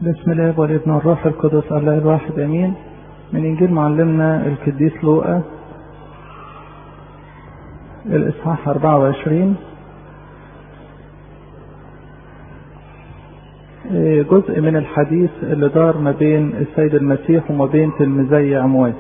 بسم الله والابن والروح القدس الله الواحد امين من انجيل معلمنا القديس لوقا الاصحاح 24 جزء من الحديث اللي دار ما بين السيد المسيح وما بين تلميذي عمواس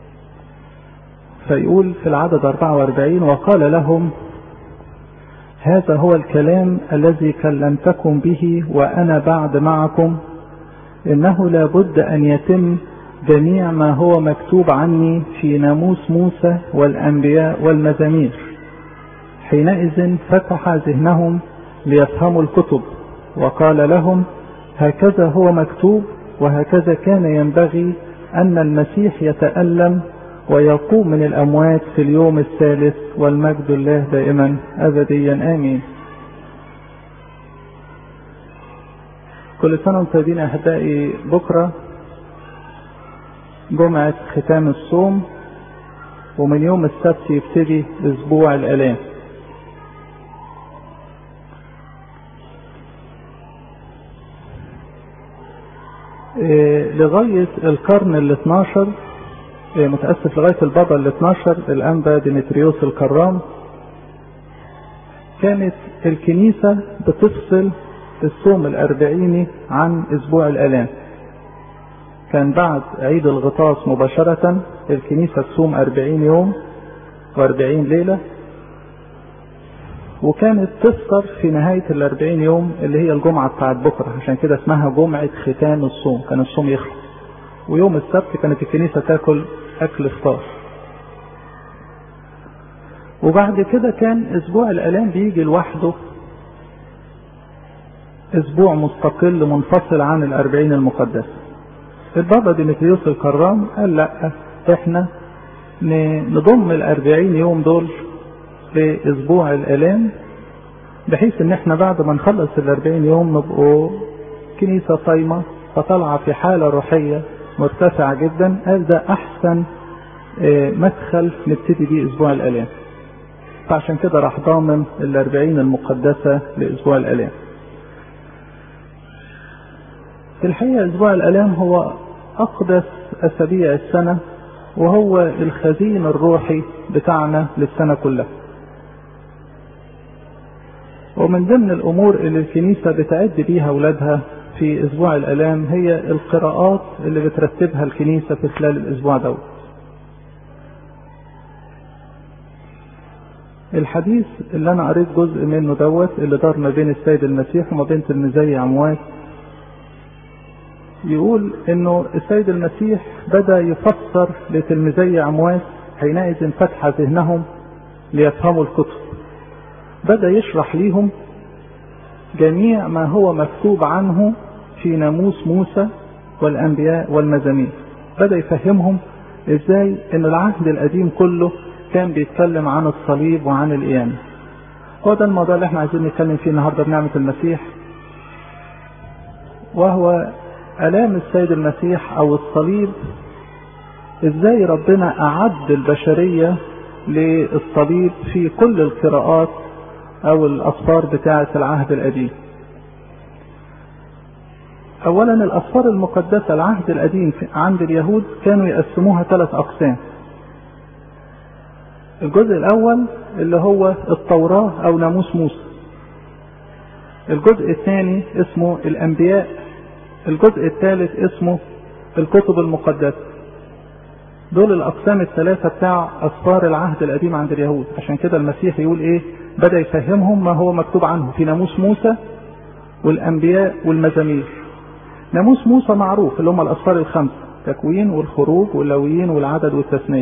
فيقول في العدد 44 وقال لهم هذا هو الكلام الذي كلمتكم به وانا بعد معكم انه لابد ان يتم جميع ما هو مكتوب عني في ناموس موسى والانبياء والمزامير حينئذ فتح ذهنهم ليفهموا الكتب وقال لهم هكذا هو مكتوب وهكذا كان ينبغي ان المسيح يتالم ويقوم من الاموات في اليوم الثالث والمجد الله دائما ابديا امين كل سنة وانتم طيبين أحبائي بكرة جمعة ختام الصوم ومن يوم السبت يبتدي أسبوع الآلام إيه لغاية القرن ال 12 إيه متأسف لغاية البابا ال 12 الأنبا ديمتريوس الكرام كانت الكنيسة بتفصل الصوم الأربعيني عن أسبوع الآلام كان بعد عيد الغطاس مباشرة الكنيسة تصوم أربعين يوم وأربعين ليلة وكانت تفطر في نهاية الأربعين يوم اللي هي الجمعة بتاعت بكرة عشان كده اسمها جمعة ختام الصوم كان الصوم يخلص ويوم السبت كانت الكنيسة تاكل أكل فطار وبعد كده كان أسبوع الآلام بيجي لوحده اسبوع مستقل منفصل عن الاربعين المقدسة البابا ديمتريوس الكرام قال لا احنا نضم الاربعين يوم دول لاسبوع الالام بحيث ان احنا بعد ما نخلص الاربعين يوم نبقوا كنيسة صايمة فطالعة في حالة روحية مرتفعة جدا قال ده احسن مدخل نبتدي بيه اسبوع الالام فعشان كده راح ضامن الاربعين المقدسة لاسبوع الالام في الحقيقة أسبوع الآلام هو أقدس أسابيع السنة وهو الخزين الروحي بتاعنا للسنة كلها ومن ضمن الأمور اللي الكنيسة بتعد بيها أولادها في أسبوع الآلام هي القراءات اللي بترتبها الكنيسة في خلال الأسبوع دوت الحديث اللي أنا قريت جزء منه دوت اللي دار ما بين السيد المسيح وما بين تلميذي عمواس يقول انه السيد المسيح بدا يفسر لتلميذي عمواس حينئذ فتح ذهنهم ليفهموا الكتب بدا يشرح ليهم جميع ما هو مكتوب عنه في ناموس موسى والانبياء والمزامير بدا يفهمهم ازاي ان العهد القديم كله كان بيتكلم عن الصليب وعن القيامه هو ده الموضوع اللي احنا عايزين نتكلم فيه النهارده بنعمه المسيح وهو آلام السيد المسيح أو الصليب إزاي ربنا أعد البشرية للصليب في كل القراءات أو الأسفار بتاعة العهد القديم. أولا الأسفار المقدسة العهد القديم عند اليهود كانوا يقسموها ثلاث أقسام. الجزء الأول اللي هو التوراة أو ناموس موسى. الجزء الثاني اسمه الأنبياء الجزء الثالث اسمه الكتب المقدسة دول الأقسام الثلاثة بتاع أسفار العهد القديم عند اليهود عشان كده المسيح يقول إيه بدأ يفهمهم ما هو مكتوب عنه في ناموس موسى والأنبياء والمزامير ناموس موسى معروف اللي هم الأسفار الخمسة تكوين والخروج واللويين والعدد والتثنية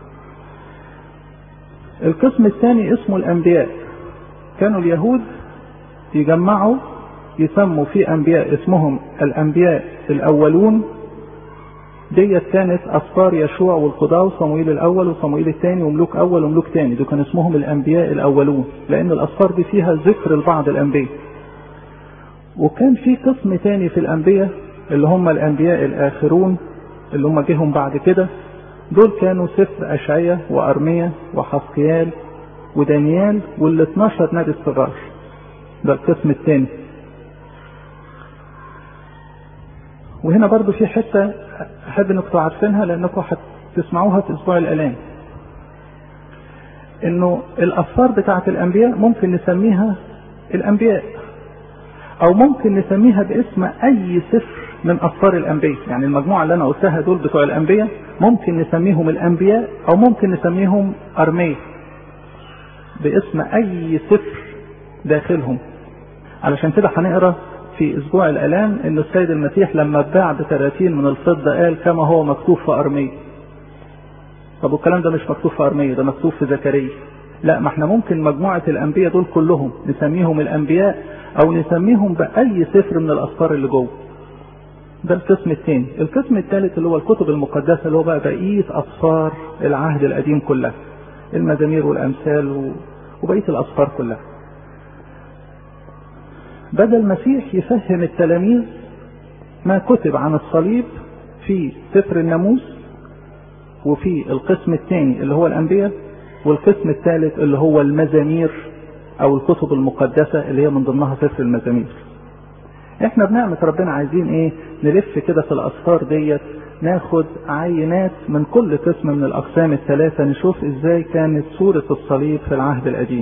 القسم الثاني اسمه الأنبياء كانوا اليهود يجمعوا يسموا في انبياء اسمهم الانبياء الاولون ديت كانت اسفار يشوع والقضاء وصموئيل الاول وصموئيل الثاني وملوك اول وملوك ثاني دول كان اسمهم الانبياء الاولون لان الاسفار دي فيها ذكر لبعض الانبياء وكان في قسم ثاني في الانبياء اللي هم الانبياء الاخرون اللي هم جيهم بعد كده دول كانوا سفر اشعياء وارميا وحسقيال ودانيال وال 12 نبي الصغار ده القسم الثاني وهنا برضو في حتة أحب أنكم عارفينها لأنكم هتسمعوها في أسبوع الآلام إنه الأسفار بتاعة الأنبياء ممكن نسميها الأنبياء أو ممكن نسميها باسم أي سفر من أسفار الأنبياء يعني المجموعة اللي أنا قلتها دول بتوع الأنبياء ممكن نسميهم الأنبياء أو ممكن نسميهم أرمية باسم أي سفر داخلهم علشان كده هنقرا في اسبوع الالام ان السيد المسيح لما اتباع ب 30 من الفضه قال كما هو مكتوب في ارميه. طب والكلام ده مش مكتوب في ارميه ده مكتوب في زكريا. لا ما احنا ممكن مجموعه الانبياء دول كلهم نسميهم الانبياء او نسميهم باي سفر من الاسفار اللي جوه. ده القسم الثاني، القسم الثالث اللي هو الكتب المقدسه اللي هو بقى بقيه اسفار العهد القديم كلها. المزامير والامثال وبقيه الاسفار كلها. بدا المسيح يفهم التلاميذ ما كتب عن الصليب في سفر الناموس وفي القسم الثاني اللي هو الانبياء والقسم الثالث اللي هو المزامير او الكتب المقدسه اللي هي من ضمنها سفر المزامير. احنا بنعمه ربنا عايزين ايه؟ نلف كده في الاسفار ديت ناخد عينات من كل قسم من الاقسام الثلاثه نشوف ازاي كانت صوره الصليب في العهد القديم.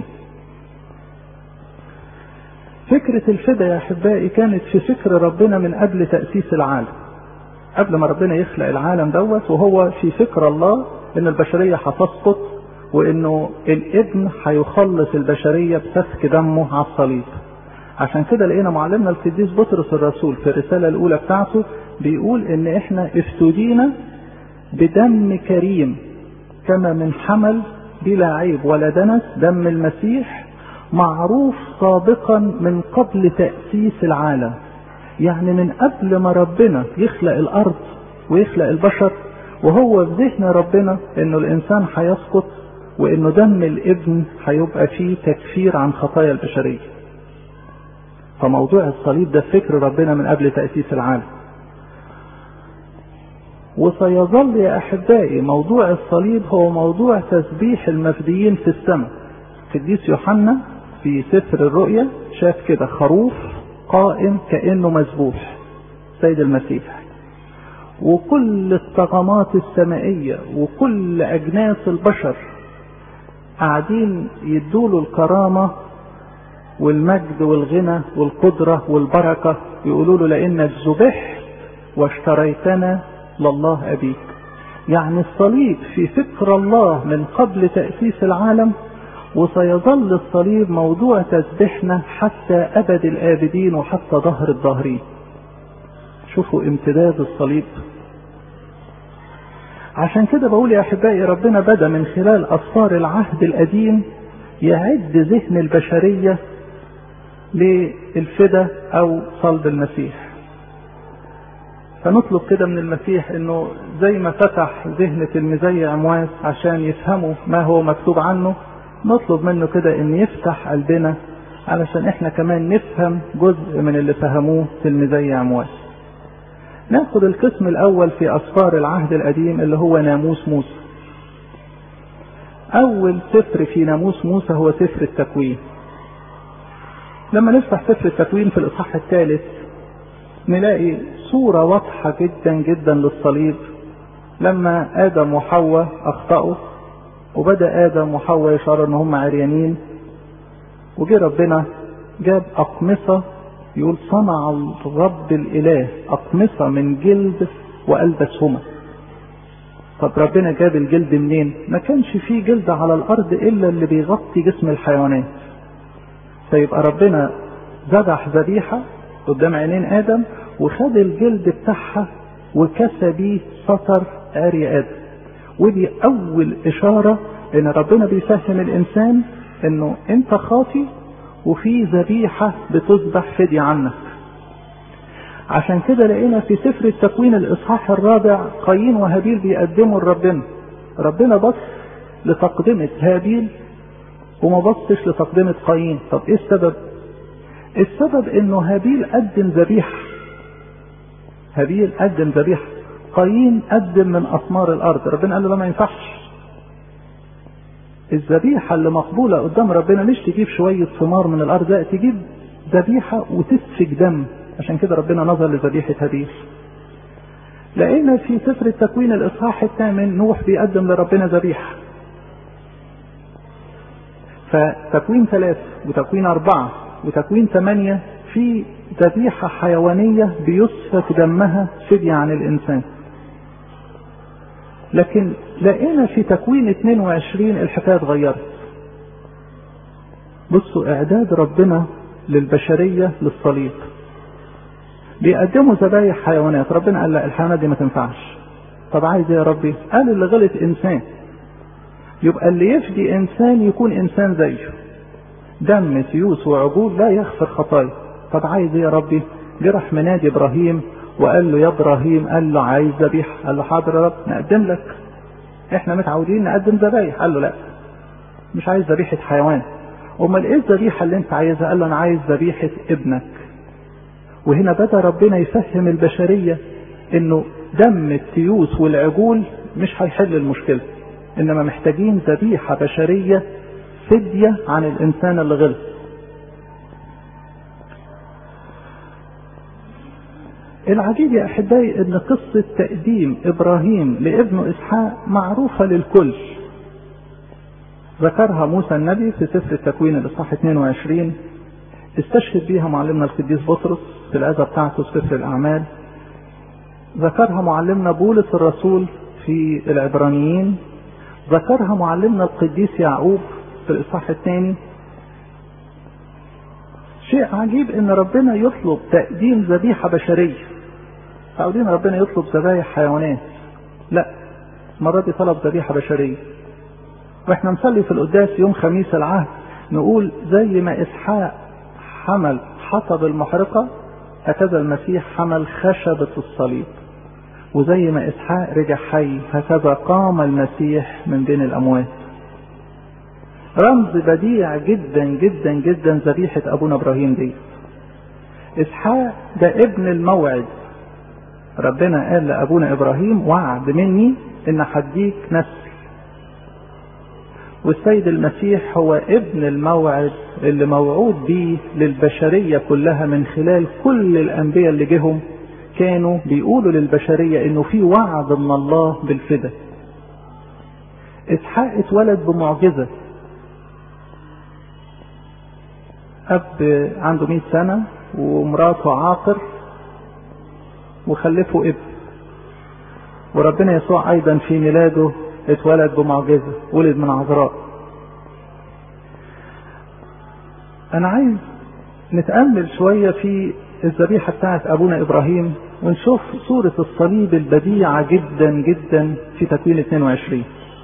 فكرة الفدا يا أحبائي كانت في فكر ربنا من قبل تأسيس العالم قبل ما ربنا يخلق العالم دوت وهو في فكر الله إن البشرية هتسقط وإنه الابن هيخلص البشرية بسفك دمه على الصليب عشان كده لقينا معلمنا القديس بطرس الرسول في الرسالة الأولى بتاعته بيقول إن إحنا افتدينا بدم كريم كما من حمل بلا عيب ولا دنس دم المسيح معروف سابقا من قبل تأسيس العالم يعني من قبل ما ربنا يخلق الأرض ويخلق البشر وهو في ذهن ربنا انه الانسان هيسقط وانه دم الابن هيبقى فيه تكفير عن خطايا البشرية فموضوع الصليب ده فكر ربنا من قبل تأسيس العالم وسيظل يا احبائي موضوع الصليب هو موضوع تسبيح المفديين في السماء قديس يوحنا في سفر الرؤيا شاف كده خروف قائم كانه مذبوح سيد المسيح وكل الطغمات السمائيه وكل اجناس البشر قاعدين يدوله الكرامه والمجد والغنى والقدره والبركه يقولوا له لانك ذبحت واشتريتنا لله ابيك يعني الصليب في فكر الله من قبل تاسيس العالم وسيظل الصليب موضوع تسبيحنا حتى ابد الابدين وحتى ظهر الظاهرين شوفوا امتداد الصليب عشان كده بقول يا احبائي ربنا بدا من خلال اسفار العهد القديم يعد ذهن البشريه للفدا او صلب المسيح فنطلب كده من المسيح انه زي ما فتح ذهن تلميذي عمواس عشان يفهموا ما هو مكتوب عنه نطلب منه كده ان يفتح قلبنا علشان احنا كمان نفهم جزء من اللي فهموه تلميذي عمواس ناخد القسم الاول في اسفار العهد القديم اللي هو ناموس موسى اول سفر في ناموس موسى هو سفر التكوين لما نفتح سفر التكوين في الاصحاح الثالث نلاقي صورة واضحة جدا جدا للصليب لما آدم وحواء أخطأوا وبدأ آدم وحواء يشعروا إن هم عريانين وجه ربنا جاب أقمصة يقول صنع الرب الإله أقمصة من جلد وألبسهما طب ربنا جاب الجلد منين؟ ما كانش فيه جلد على الأرض إلا اللي بيغطي جسم الحيوانات فيبقى ربنا ذبح ذبيحة قدام عينين آدم وخد الجلد بتاعها وكسى بيه سطر عري آدم ودي أول إشارة إن ربنا بيفهم الإنسان إنه أنت خاطي وفي ذبيحة بتذبح فدية عنك عشان كده لقينا في سفر التكوين الإصحاح الرابع قايين وهابيل بيقدموا لربنا ربنا بص لتقدمة هابيل وما بصش لتقدمة قايين طب ايه السبب السبب انه هابيل قدم ذبيحة هابيل قدم ذبيحة قايين قدم من اثمار الارض ربنا قال له ده ما ينفعش الذبيحة اللي مقبولة قدام ربنا مش تجيب شوية ثمار من الارض لا تجيب ذبيحة وتسفك دم عشان كده ربنا نظر لذبيحة هابيل لقينا في سفر التكوين الاصحاح الثامن نوح بيقدم لربنا ذبيحه فتكوين ثلاثة وتكوين أربعة وتكوين ثمانية في ذبيحة حيوانية بيسفك دمها فدية عن الإنسان لكن لقينا في تكوين 22 الحكاية اتغيرت بصوا إعداد ربنا للبشرية للصليب بيقدموا ذبايح حيوانات ربنا قال لا الحيوانات دي ما تنفعش طب عايز ايه يا ربي قال اللي غلط انسان يبقى اللي يفدي انسان يكون انسان زيه دم تيوس وعجول لا يغفر خطايا طب عايز ايه يا ربي جرح منادي ابراهيم وقال له يا ابراهيم قال له عايز ذبيحه قال له حاضر يا رب نقدم لك احنا متعودين نقدم ذبايح قال له لا مش عايز ذبيحه حيوان امال ايه الذبيحه اللي انت عايزها قال له انا عايز ذبيحه ابنك وهنا بدا ربنا يفهم البشريه انه دم التيوس والعجول مش هيحل المشكله انما محتاجين ذبيحه بشريه فديه عن الانسان اللي غلط العجيب يا احبائي ان قصه تقديم ابراهيم لابنه اسحاق معروفه للكل ذكرها موسى النبي في سفر التكوين الاصحاح 22 استشهد بيها معلمنا القديس بطرس في الآية بتاعته في سفر الأعمال ذكرها معلمنا بولس الرسول في العبرانيين ذكرها معلمنا القديس يعقوب في الإصحاح الثاني شيء عجيب ان ربنا يطلب تقديم ذبيحة بشرية تعودين ربنا يطلب ذبايح حيوانات لا المرة دي طلب ذبيحة بشرية واحنا نصلي في القداس يوم خميس العهد نقول زي ما اسحاق حمل حطب المحرقة هكذا المسيح حمل خشبة الصليب وزي ما اسحاق رجع حي هكذا قام المسيح من بين الاموات رمز بديع جدا جدا جدا ذبيحة ابونا ابراهيم دي اسحاق ده ابن الموعد ربنا قال لابونا ابراهيم وعد مني ان هديك نسل والسيد المسيح هو ابن الموعد اللي موعود بيه للبشرية كلها من خلال كل الأنبياء اللي جهم كانوا بيقولوا للبشرية انه في وعد من الله بالفدا اسحاق اتولد بمعجزة اب عنده 100 سنة ومراته عاقر وخلفوا ابن وربنا يسوع ايضا في ميلاده اتولد بمعجزة ولد من عذراء انا عايز نتأمل شوية في الذبيحة بتاعت ابونا ابراهيم ونشوف صورة الصليب البديعة جدا جدا في تكوين 22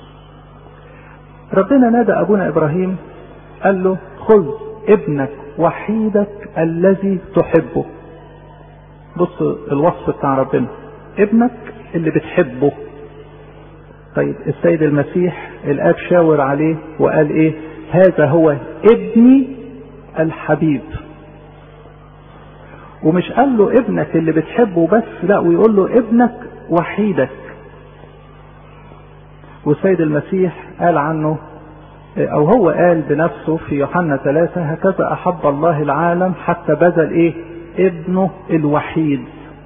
ربنا نادى ابونا ابراهيم قال له خذ ابنك وحيدك الذي تحبه بص الوصف بتاع ربنا ابنك اللي بتحبه طيب السيد المسيح الاب شاور عليه وقال ايه هذا هو ابني الحبيب ومش قال له ابنك اللي بتحبه بس لا ويقول له ابنك وحيدك والسيد المسيح قال عنه او هو قال بنفسه في يوحنا ثلاثة هكذا احب الله العالم حتى بذل ايه ابنه الوحيد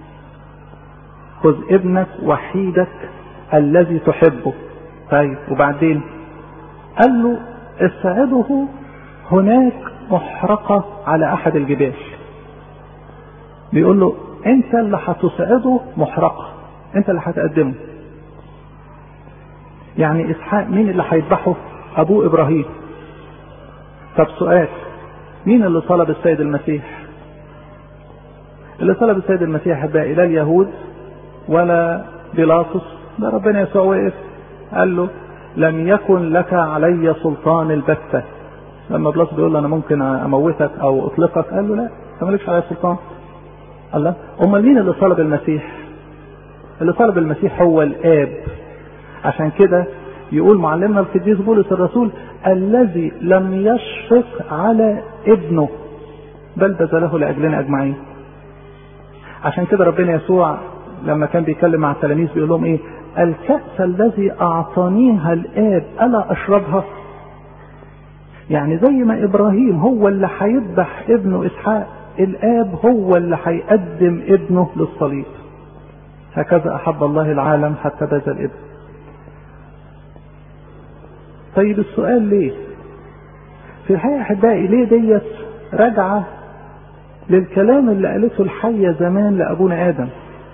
خذ ابنك وحيدك الذي تحبه طيب وبعدين قال له اصعده هناك محرقة على احد الجبال بيقول له انت اللي هتصعده محرقة انت اللي هتقدمه يعني اسحاق مين اللي هيذبحه ابوه ابراهيم طب سؤال مين اللي طلب السيد المسيح اللي طلب السيد المسيح بقى لا اليهود ولا بيلاطس ده ربنا يسوع وقف قال له لم يكن لك علي سلطان البتة لما بلاطس بيقول له انا ممكن اموتك او اطلقك قال له لا انت مالكش علي سلطان الله امال مين اللي طلب المسيح اللي طلب المسيح هو الاب عشان كده يقول معلمنا القديس بولس الرسول الذي لم يشفق على ابنه بل بذله لاجلنا اجمعين عشان كده ربنا يسوع لما كان بيتكلم مع التلاميذ بيقول لهم ايه الكأس الذي اعطانيها الاب الا اشربها يعني زي ما ابراهيم هو اللي هيذبح ابنه اسحاق الاب هو اللي هيقدم ابنه للصليب هكذا أحب الله العالم حتى بذل الابن طيب السؤال ليه في الحقيقة أحبائي ليه ديت راجعة للكلام اللي قالته الحية زمان لأبونا آدم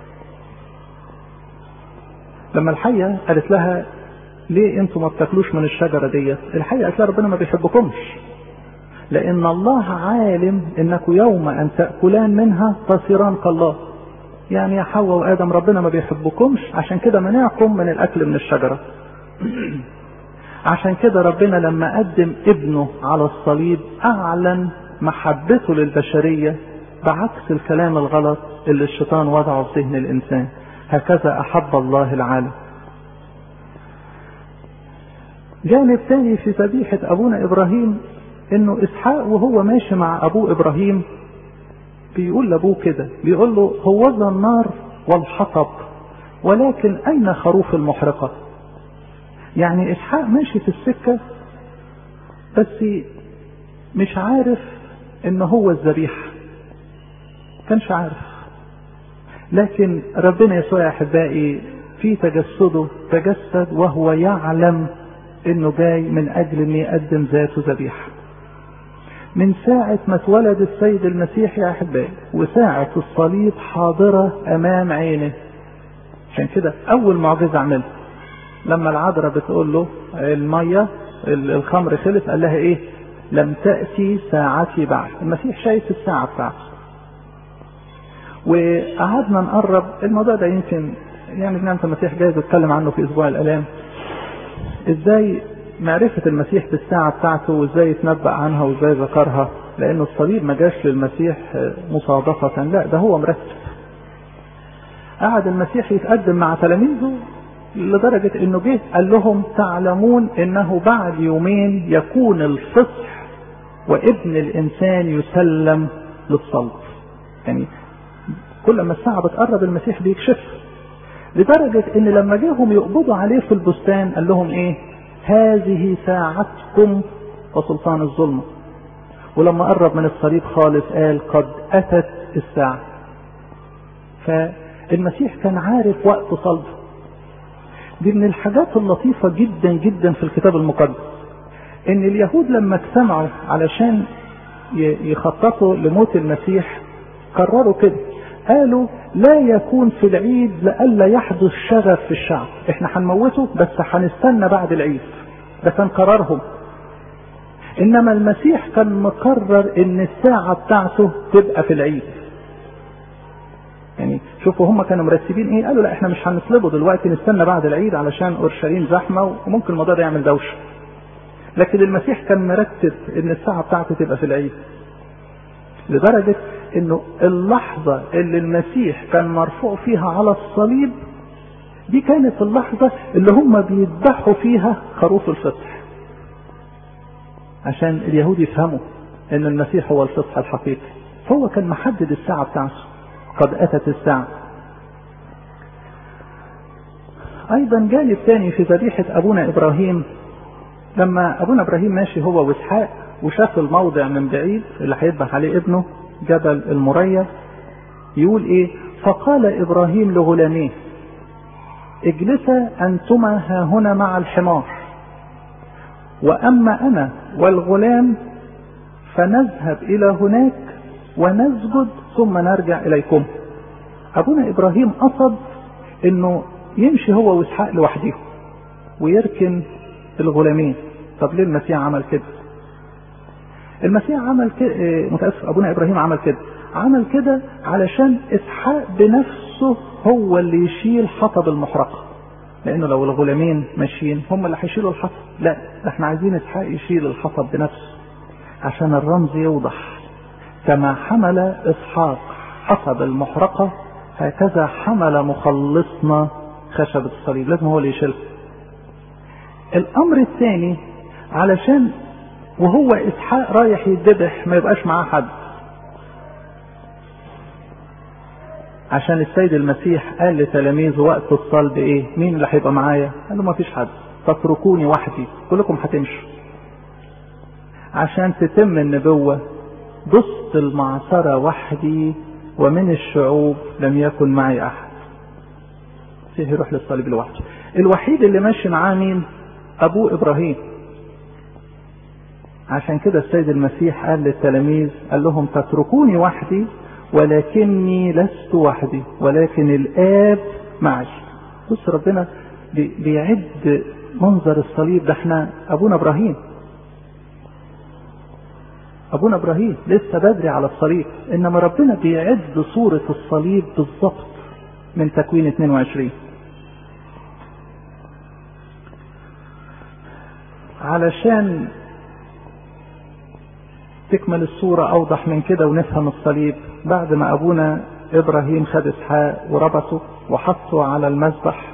لما الحية قالت لها ليه انتوا ما بتاكلوش من الشجرة ديت الحية قالت لها ربنا ما بيحبكمش لأن الله عالم أنكم يوم أن تأكلان منها تصيران كالله يعني يا حواء وآدم ربنا ما بيحبكمش عشان كده منعكم من الأكل من الشجرة عشان كده ربنا لما قدم ابنه على الصليب أعلن محبته للبشرية بعكس الكلام الغلط اللي الشيطان وضعه في ذهن الإنسان هكذا أحب الله العالم جانب تاني في ذبيحة أبونا إبراهيم إنه إسحاق وهو ماشي مع أبوه إبراهيم بيقول لأبوه كده بيقول له هوذا النار والحطب ولكن أين خروف المحرقة يعني إسحاق ماشي في السكة بس مش عارف إن هو الذبيحة كانش عارف لكن ربنا يسوع يا أحبائي في تجسده تجسد وهو يعلم إنه جاي من أجل إن يقدم ذاته ذبيحة من ساعة ما اتولد السيد المسيح يا أحبائي وساعة الصليب حاضرة أمام عينه عشان كده أول معجزة عملها لما العذراء بتقول له المية الخمر خلص قال لها إيه لم تأتي ساعتي بعد المسيح شايف الساعة بتاعته وقعدنا نقرب الموضوع ده يمكن يعني ابن المسيح جايز اتكلم عنه في اسبوع الالام ازاي معرفة المسيح بالساعة بتاعته وازاي يتنبأ عنها وازاي ذكرها لان الصليب ما جاش للمسيح مصادفة لا ده هو مرتب قعد المسيح يتقدم مع تلاميذه لدرجة انه جه قال لهم تعلمون انه بعد يومين يكون الفصح وابن الانسان يسلم للصلب يعني كل ما الساعة بتقرب المسيح بيكشفها لدرجة ان لما جيهم يقبضوا عليه في البستان قال لهم ايه هذه ساعتكم وسلطان الظلمة ولما قرب من الصليب خالص قال قد اتت الساعة فالمسيح كان عارف وقت صلبه دي من الحاجات اللطيفة جدا جدا في الكتاب المقدس ان اليهود لما اجتمعوا علشان يخططوا لموت المسيح قرروا كده قالوا لا يكون في العيد لئلا يحدث شغف في الشعب احنا هنموته بس هنستنى بعد العيد ده كان قرارهم انما المسيح كان مقرر ان الساعة بتاعته تبقى في العيد يعني شوفوا هم كانوا مرتبين ايه قالوا لا احنا مش هنطلبه دلوقتي نستنى بعد العيد علشان اورشليم زحمة وممكن الموضوع ده يعمل دوشة لكن المسيح كان مرتب ان الساعة بتاعته تبقى في العيد لدرجة انه اللحظة اللي المسيح كان مرفوع فيها على الصليب دي كانت اللحظة اللي هم بيذبحوا فيها خروف الفصح عشان اليهود يفهموا ان المسيح هو الفصح الحقيقي فهو كان محدد الساعة بتاعته قد اتت الساعة ايضا جانب تاني في ذبيحة ابونا ابراهيم لما ابونا ابراهيم ماشي هو واسحاق وشاف الموضع من بعيد اللي هيذبح عليه ابنه جبل المريا يقول ايه فقال ابراهيم لغلاميه اجلسا انتما ها هنا مع الحمار واما انا والغلام فنذهب الى هناك ونسجد ثم نرجع اليكم ابونا ابراهيم قصد انه يمشي هو واسحاق لوحدهم ويركن الغلامين طب ليه المسيح عمل كده المسيح عمل كده متاسف ابونا ابراهيم عمل كده عمل كده علشان اسحاق بنفسه هو اللي يشيل حطب المحرقه لانه لو الغلامين ماشيين هم اللي هيشيلوا الحطب لا ده احنا عايزين اسحاق يشيل الحطب بنفسه عشان الرمز يوضح كما حمل اسحاق حطب المحرقه هكذا حمل مخلصنا خشبة الصليب لازم هو اللي يشيلها الامر الثاني علشان وهو اسحاق رايح يتذبح ما يبقاش معاه حد عشان السيد المسيح قال لتلاميذه وقت الصلب ايه مين اللي هيبقى معايا قال له ما فيش حد تتركوني وحدي كلكم هتمشوا عشان تتم النبوة دست المعصرة وحدي ومن الشعوب لم يكن معي احد المسيح يروح للصليب لوحده الوحيد اللي ماشي معاه مين ابوه ابراهيم عشان كده السيد المسيح قال للتلاميذ قال لهم تتركوني وحدي ولكني لست وحدي ولكن الاب معي بص ربنا بيعد منظر الصليب ده احنا ابونا ابراهيم ابونا ابراهيم لسه بدري على الصليب انما ربنا بيعد صورة الصليب بالظبط من تكوين 22 علشان تكمل الصورة أوضح من كده ونفهم الصليب بعد ما أبونا إبراهيم خد إسحاق وربطه وحطه على المذبح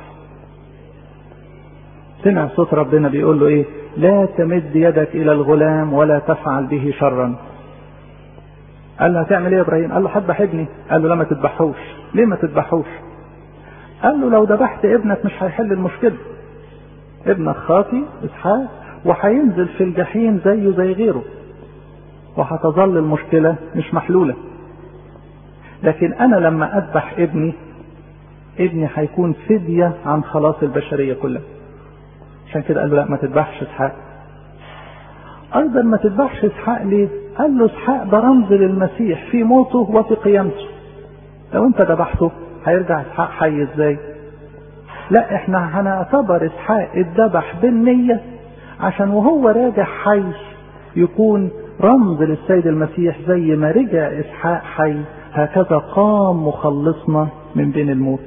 سمع صوت ربنا بيقول له إيه لا تمد يدك إلى الغلام ولا تفعل به شرا قال له هتعمل ايه يا ابراهيم قال له هذبح ابني قال له لا ما تذبحوش ليه ما تذبحوش قال له لو ذبحت ابنك مش هيحل المشكله ابنك خاطي اسحاق وهينزل في الجحيم زيه زي غيره وهتظل المشكله مش محلوله لكن انا لما اذبح ابني ابني هيكون فديه عن خلاص البشريه كلها عشان كده قال له لا ما تذبحش اسحاق ايضا ما تذبحش اسحاق ليه قال له اسحاق ده رمز للمسيح في موته وفي قيامته لو انت ذبحته هيرجع اسحاق حي ازاي لا احنا هنعتبر اسحاق اتذبح بالنية عشان وهو راجع حي يكون رمز للسيد المسيح زي ما رجع اسحاق حي هكذا قام مخلصنا من بين الموت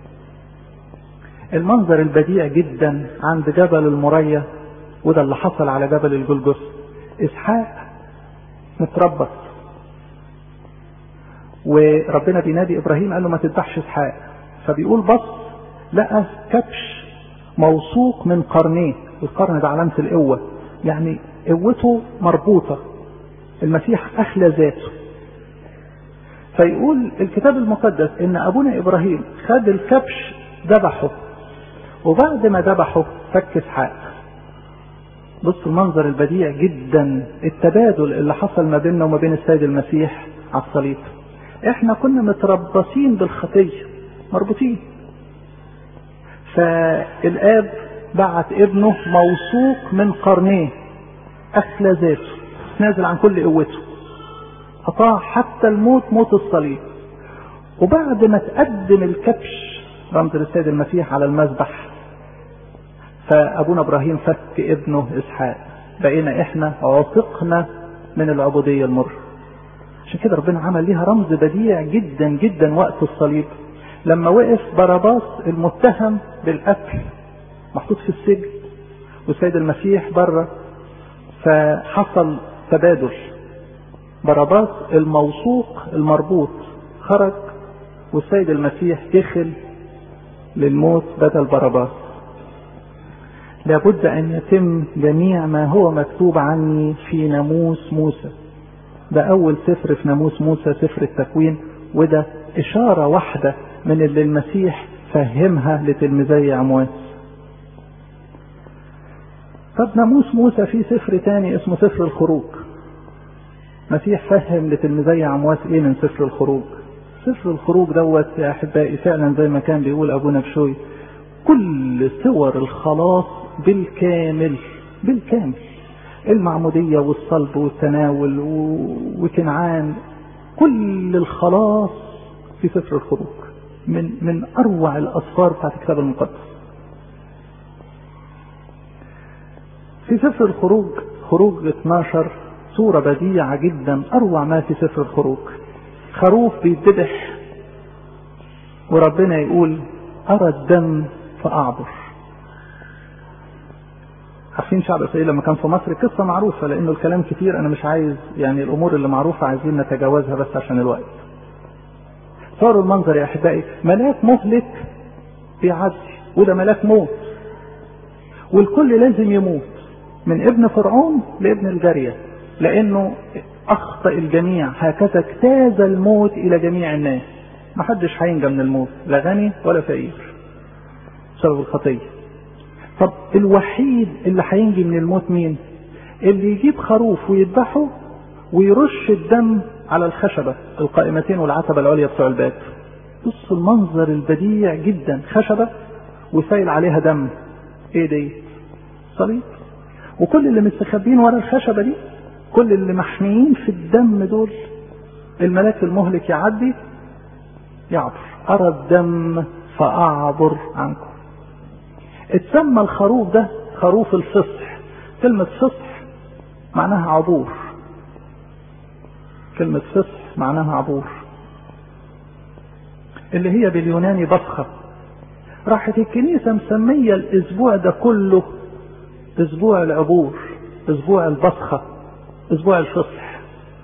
المنظر البديع جدا عند جبل المريا وده اللي حصل على جبل الجلجث اسحاق متربط وربنا بينادي ابراهيم قال له ما تذبحش اسحاق فبيقول بص لقى كبش موثوق من قرنيه القرن ده علامه القوه يعني قوته مربوطه المسيح اخلى ذاته فيقول الكتاب المقدس ان ابونا ابراهيم خد الكبش ذبحه وبعد ما ذبحه فك اسحاق بص المنظر البديع جدا التبادل اللي حصل ما بيننا وما بين السيد المسيح على الصليب احنا كنا متربصين بالخطيه مربوطين فالاب بعت ابنه موثوق من قرنيه اخلى ذاته نازل عن كل قوته اطاع حتى الموت موت الصليب وبعد ما تقدم الكبش رمز للسيد المسيح على المذبح فابونا ابراهيم فك ابنه اسحاق بقينا احنا عتقنا من العبوديه المر عشان كده ربنا عمل ليها رمز بديع جدا جدا وقت الصليب لما وقف باراباس المتهم بالقتل محطوط في السجن والسيد المسيح بره فحصل تبادل باراباس الموثوق المربوط خرج والسيد المسيح دخل للموت بدل باراباس لابد ان يتم جميع ما هو مكتوب عني في ناموس موسى ده اول سفر في ناموس موسى سفر التكوين وده اشارة واحدة من اللي المسيح فهمها لتلميذي عمواس طب ناموس موسى في سفر تاني اسمه سفر الخروج مسيح فهم لتلميذي عمواس ايه من سفر الخروج سفر الخروج دوت يا احبائي فعلا زي ما كان بيقول ابونا بشوي كل صور الخلاص بالكامل بالكامل المعمودية والصلب والتناول وكنعان كل الخلاص في سفر الخروج من من اروع الاسفار بتاعت الكتاب المقدس في سفر الخروج خروج 12 صورة بديعة جدا اروع ما في سفر الخروج خروف بيتذبح وربنا يقول ارى الدم فاعبر عارفين شعب اسرائيل لما كان في مصر قصه معروفه لانه الكلام كتير انا مش عايز يعني الامور اللي معروفه عايزين نتجاوزها بس عشان الوقت. صاروا المنظر يا احبائي ملاك مهلك بيعدي وده ملاك موت. والكل لازم يموت من ابن فرعون لابن الجاريه لانه اخطا الجميع هكذا اجتاز الموت الى جميع الناس. محدش هينجى من الموت لا غني ولا فقير. بسبب الخطيه. طب الوحيد اللي هينجي من الموت مين اللي يجيب خروف ويذبحه ويرش الدم على الخشبة القائمتين والعتبة العليا بتوع الباب بص المنظر البديع جدا خشبة وسايل عليها دم ايه دي صليب وكل اللي مستخبين ورا الخشبة دي كل اللي محميين في الدم دول الملاك المهلك يعدي يعبر أرى الدم فأعبر عنكم اتسمى الخروف ده خروف الفصح كلمة فصح معناها عبور كلمة فصح معناها عبور اللي هي باليوناني بصخة راحت الكنيسة مسمية الأسبوع ده كله أسبوع العبور أسبوع البصخة أسبوع الفصح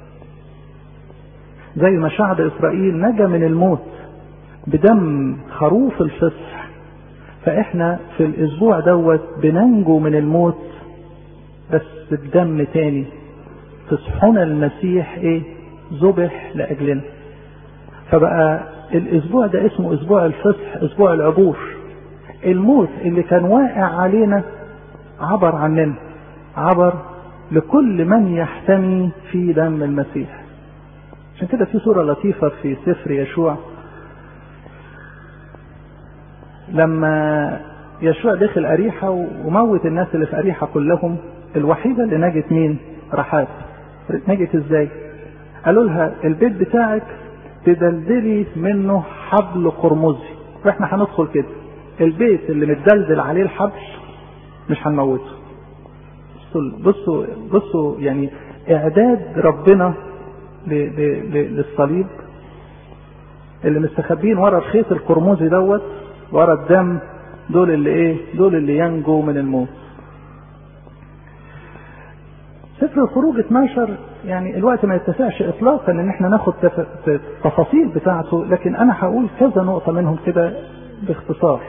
زي ما شعب إسرائيل نجا من الموت بدم خروف الفصح فإحنا في الأسبوع دوت بننجو من الموت بس بدم تاني فصحنا المسيح إيه ذبح لأجلنا فبقى الأسبوع ده اسمه أسبوع الفصح أسبوع العبور الموت اللي كان واقع علينا عبر عننا عبر لكل من يحتمي في دم المسيح عشان كده في صورة لطيفة في سفر يشوع لما يشوع دخل أريحة وموت الناس اللي في أريحة كلهم الوحيدة اللي نجت مين؟ رحاب نجت ازاي؟ قالوا لها البيت بتاعك تدلدلي منه حبل قرمزي واحنا هندخل كده البيت اللي متدلدل عليه الحبل مش هنموته بصوا بصوا بصوا يعني اعداد ربنا للصليب اللي مستخبين ورا الخيط القرمزي دوت ورا الدم دول اللي ايه دول اللي ينجوا من الموت سفر الخروج 12 يعني الوقت ما يتسعش اطلاقا ان احنا ناخد التفاصيل بتاعته لكن انا هقول كذا نقطة منهم كده باختصار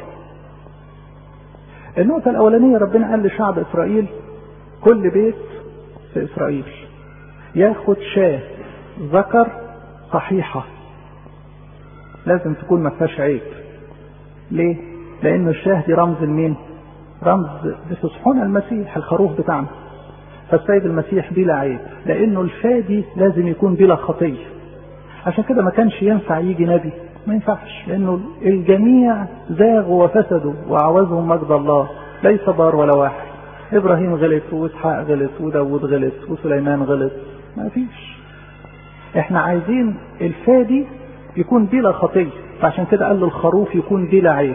النقطة الأولانية ربنا قال لشعب إسرائيل كل بيت في إسرائيل ياخد شاة ذكر صحيحة لازم تكون ما فيهاش عيب ليه؟ لأن الشاه دي رمز لمين؟ رمز لفصحون المسيح الخروف بتاعنا فالسيد المسيح بلا عيب لأنه الفادي لازم يكون بلا خطية عشان كده ما كانش ينفع يجي نبي ما ينفعش لأنه الجميع زاغوا وفسدوا وعوزهم مجد الله ليس بار ولا واحد إبراهيم غلط وإسحاق غلط وداود غلط وسليمان غلط ما فيش احنا عايزين الفادي يكون بلا خطية فعشان كده قال له الخروف يكون بلا عيب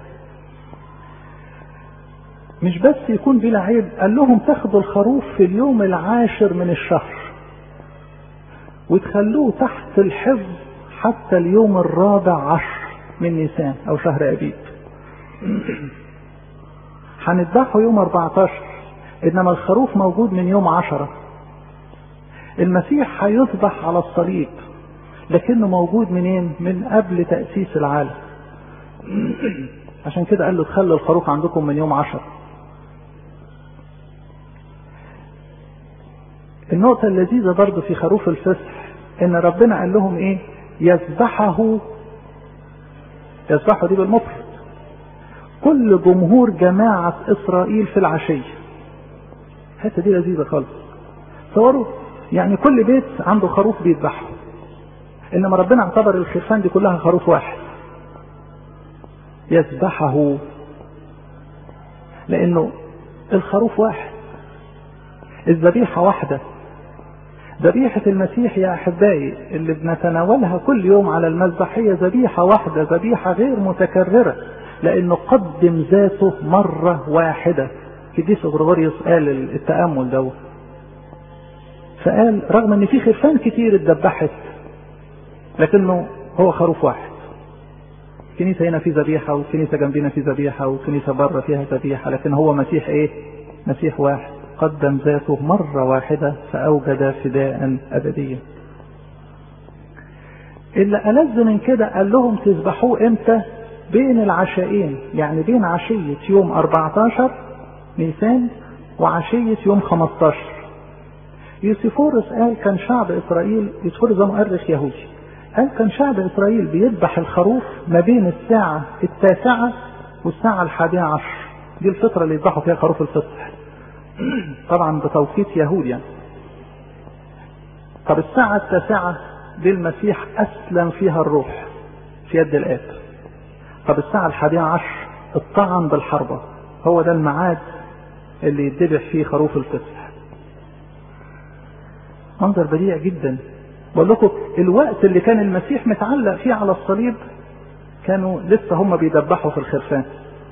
مش بس يكون بلا عيب قال لهم تاخدوا الخروف في اليوم العاشر من الشهر وتخلوه تحت الحفظ حتى اليوم الرابع عشر من نيسان او شهر ابيب هنذبحه يوم 14 انما الخروف موجود من يوم عشرة المسيح هيذبح على الصليب لكنه موجود منين من قبل تأسيس العالم عشان كده قال له تخلوا الخروف عندكم من يوم عشرة النقطة اللذيذة برضو في خروف الفصح ان ربنا قال لهم ايه يذبحه يذبحه دي بالمفرد كل جمهور جماعة اسرائيل في العشية الحتة دي لذيذة خالص تصوروا يعني كل بيت عنده خروف بيذبحه انما ربنا اعتبر الخرفان دي كلها خروف واحد يذبحه لانه الخروف واحد الذبيحة واحدة ذبيحة المسيح يا أحبائي اللي بنتناولها كل يوم على المذبح هي ذبيحة واحدة ذبيحة غير متكررة لأنه قدم ذاته مرة واحدة كديس غرغوريوس قال التأمل دوت فقال رغم ان في خرفان كتير اتذبحت لكنه هو خروف واحد كنيسة هنا في ذبيحة وكنيسة جنبنا في ذبيحة وكنيسة بره فيها ذبيحة لكن هو مسيح ايه مسيح واحد قدم ذاته مرة واحدة فأوجد فداء أبديا اللي ألذ من كده قال لهم تذبحوه امتى بين العشاءين يعني بين عشية يوم 14 نيسان وعشية يوم 15 يوسيفورس قال كان شعب إسرائيل يوسيفورس ده مؤرخ يهودي قال كان شعب إسرائيل بيذبح الخروف ما بين الساعة التاسعة والساعة الحادية عشر دي الفترة اللي يذبحوا فيها خروف الفصح طبعا بتوقيت يهود يعني طب الساعة التاسعة دي المسيح أسلم فيها الروح في يد الآب طب الساعة الحادية عشر الطعن بالحربة هو ده الميعاد اللي يتذبح فيه خروف الفصح منظر بديع جدا بقول لكم الوقت اللي كان المسيح متعلق فيه على الصليب كانوا لسه هم بيدبحوا في الخرفان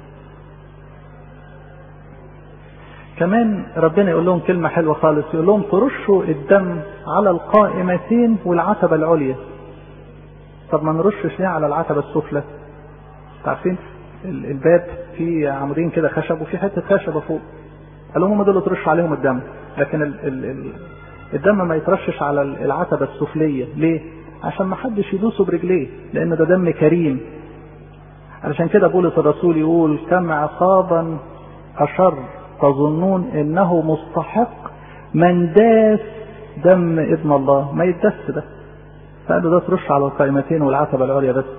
كمان ربنا يقول لهم كلمة حلوة خالص يقول لهم ترشوا الدم على القائمتين والعتبة العليا طب ما نرشش ليه على العتبة السفلى عارفين الباب فيه عمودين كده خشب وفي حتة خشبة فوق قال لهم هم دول ترش عليهم الدم لكن ال ال ال الدم ما يترشش على العتبة السفلية ليه عشان ما حدش يدوسه برجليه لان ده دم كريم علشان كده بولس الرسول يقول كم عقابا اشر تظنون انه مستحق من داس دم ابن الله ما يدس ده فقالوا ده ترش على القائمتين والعتبة العليا بس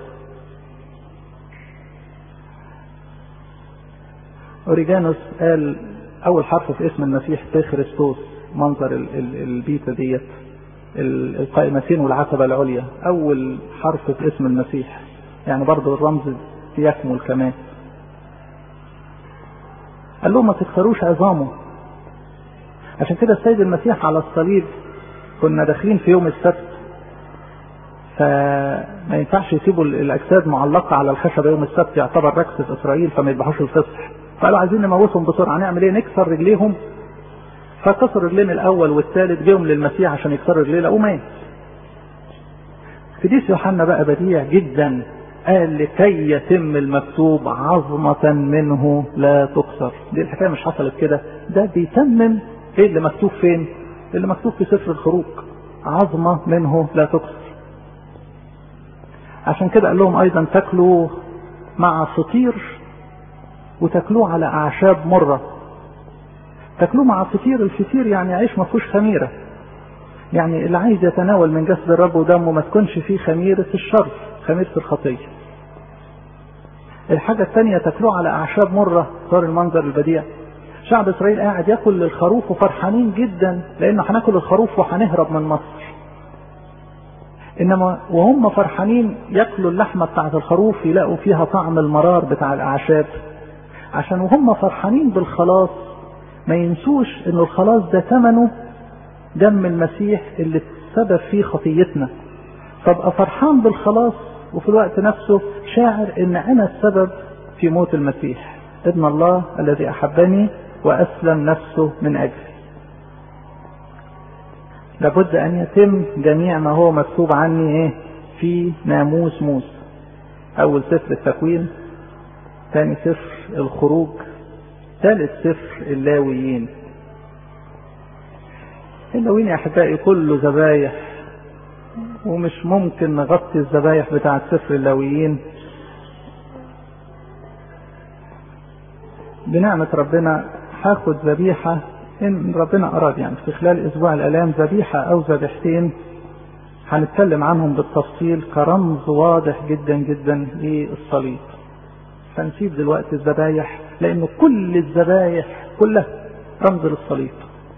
اوريجانوس قال اول حرف في اسم المسيح تخريستوس منظر ال ال البيتا ديت القائمتين والعتبة العليا اول حرف في اسم المسيح يعني برضه الرمز يكمل كمان قال لهم ما تكسروش عظامه عشان كده السيد المسيح على الصليب كنا داخلين في يوم السبت فما ينفعش يسيبوا الاجساد معلقه على الخشبه يوم السبت يعتبر ركس في اسرائيل فما يذبحوش الفصح فقالوا عايزين نموتهم بسرعه نعمل ايه نكسر رجليهم فكسر رجلين الاول والثالث جيهم للمسيح عشان يكسروا رجليه لقوه مات قديس يوحنا بقى بديع جدا قال لكي يتم المكتوب عظمة منه لا تكسر دي الحكاية مش حصلت كده ده بيتمم ايه اللي مكتوب فين اللي مكتوب في سفر الخروج عظمة منه لا تكسر عشان كده قال لهم ايضا تاكلوا مع فطير وتاكلوه على اعشاب مرة تاكلوه مع فطير الفطير يعني عيش ما فيهوش خميرة يعني اللي عايز يتناول من جسد الرب ودمه ما تكونش فيه خميرة الشر خميرة الخطية الحاجة الثانية تاكلوه على أعشاب مرة صار المنظر البديع شعب إسرائيل قاعد ياكل الخروف وفرحانين جدا لأنه هناكل الخروف وهنهرب من مصر إنما وهم فرحانين ياكلوا اللحمة بتاعة الخروف يلاقوا فيها طعم المرار بتاع الأعشاب عشان وهم فرحانين بالخلاص ما ينسوش إن الخلاص ده ثمنه دم المسيح اللي سبب فيه خطيتنا فابقى فرحان بالخلاص وفي الوقت نفسه شاعر ان انا السبب في موت المسيح ابن الله الذي احبني واسلم نفسه من اجلي لابد ان يتم جميع ما هو مكتوب عني ايه في ناموس موسى اول سفر التكوين ثاني سفر الخروج ثالث سفر اللاويين اللاويين يا احبائي كله ذبايح ومش ممكن نغطي الذبايح بتاعة سفر اللاويين بنعمة ربنا هاخد ذبيحة إن ربنا أراد يعني في خلال أسبوع الآلام ذبيحة أو ذبيحتين هنتكلم عنهم بالتفصيل كرمز واضح جدا جدا للصليب فنسيب دلوقتي الذبايح لأن كل الذبايح كلها رمز للصليب